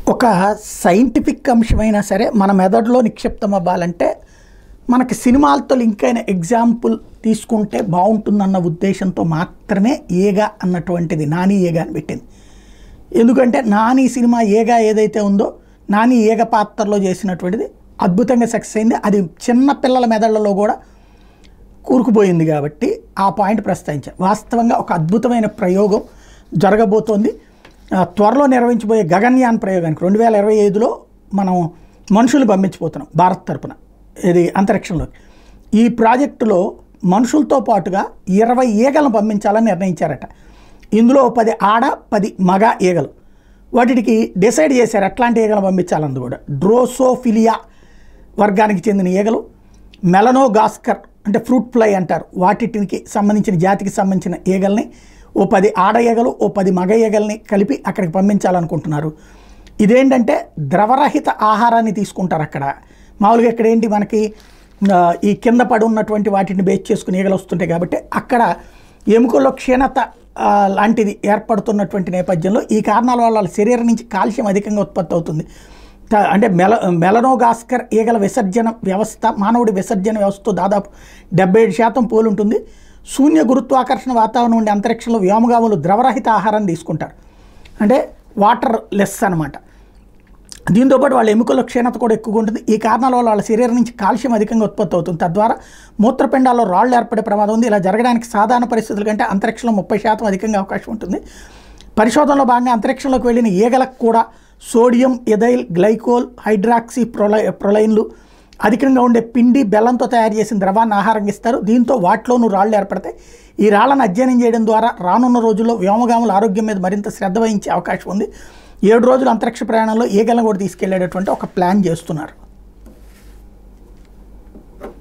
ఒక సైంటిఫిక్ అంశమైనా సరే మన మెదడులో నిక్షిప్తం అవ్వాలంటే మనకి సినిమాలతో లింక్ అయిన ఎగ్జాంపుల్ తీసుకుంటే బాగుంటుందన్న ఉద్దేశంతో మాత్రమే ఏగా అన్నటువంటిది నాని ఏగా అని పెట్టింది ఎందుకంటే నాని సినిమా ఏగా ఏదైతే ఉందో నాని ఏగ పాత్రలో చేసినటువంటిది అద్భుతంగా సక్సెస్ అయింది అది చిన్న పిల్లల మెదళ్లలో కూడా కూరుకుపోయింది కాబట్టి ఆ పాయింట్ ప్రస్తావించారు వాస్తవంగా ఒక అద్భుతమైన ప్రయోగం జరగబోతోంది ఆ, త్వరలో నిర్వహించబోయే గగన్యాన్ ప్రయోగానికి రెండు వేల ఇరవై ఐదులో మనం మనుషులు పంపించబోతున్నాం భారత్ తరపున ఇది అంతరిక్షంలోకి ఈ ప్రాజెక్టులో మనుషులతో పాటుగా ఇరవై ఈగలను పంపించాలని నిర్ణయించారట ఇందులో పది ఆడ పది మగ ఈగలు వాటికి డిసైడ్ చేశారు ఎట్లాంటి ఈగలు పంపించాలని కూడా డ్రోసోఫిలియా వర్గానికి చెందిన ఈగలు మెలనోగాస్కర్ అంటే ఫ్రూట్ ఫ్లై అంటారు వాటికి సంబంధించిన జాతికి సంబంధించిన ఈగల్ని ఓ పది ఆడ ఈగలు ఓ పది మగ ఈగల్ని కలిపి అక్కడికి పంపించాలనుకుంటున్నారు ఇదేంటంటే ద్రవరహిత ఆహారాన్ని తీసుకుంటారు అక్కడ మామూలుగా ఇక్కడ ఏంటి మనకి ఆ, ఈ కింద పడి ఉన్నటువంటి వాటిని బేస్ చేసుకుని ఈగలు వస్తుంటాయి కాబట్టి అక్కడ ఎముకల్లో క్షీణత ఆ, లాంటిది ఏర్పడుతున్నటువంటి నేపథ్యంలో ఈ కారణాల వల్ల వాళ్ళ శరీరం నుంచి కాల్షియం అధికంగా ఉత్పత్తి అవుతుంది త- అంటే మెల మెలనోగాస్కర్ ఈగల విసర్జన వ్యవస్థ మానవుడి విసర్జన వ్యవస్థతో దాదాపు డెబ్బై ఏడు శాతం పోలి ఉంటుంది శూన్య గురుత్వాకర్షణ వాతావరణం ఉండే అంతరిక్షంలో వ్యోమగాములు ద్రవరహిత ఆహారాన్ని తీసుకుంటారు అంటే వాటర్ లెస్ అనమాట దీంతోపాటు వాళ్ళ ఎముకల క్షీణత కూడా ఎక్కువగా ఉంటుంది ఈ కారణాల వల్ల వాళ్ళ శరీరం నుంచి కాల్షియం అధికంగా ఉత్పత్తి అవుతుంది తద్వారా మూత్రపిండాల్లో రాళ్ళు ఏర్పడే ప్రమాదం ఉంది ఇలా జరగడానికి సాధారణ పరిస్థితుల కంటే అంతరిక్షంలో ముప్పై శాతం అధికంగా అవకాశం ఉంటుంది పరిశోధనలో భాగంగా అంతరిక్షంలోకి వెళ్ళిన ఈగలకు కూడా సోడియం ఎథైల్ గ్లైకోల్ హైడ్రాక్సీ ప్రొలై ప్రొలైన్లు అధికంగా ఉండే పిండి బెల్లంతో తయారు చేసిన ద్రవాన్ని ఆహారంగా ఇస్తారు దీంతో వాటిలోనూ రాళ్ళు ఏర్పడతాయి ఈ రాళ్లను అధ్యయనం చేయడం ద్వారా రానున్న రోజుల్లో వ్యోమగాముల ఆరోగ్యం మీద మరింత శ్రద్ధ వహించే అవకాశం ఉంది ఏడు రోజుల అంతరిక్ష ప్రయాణంలో ఈగలను కూడా తీసుకెళ్లేటటువంటి ఒక ప్లాన్ చేస్తున్నారు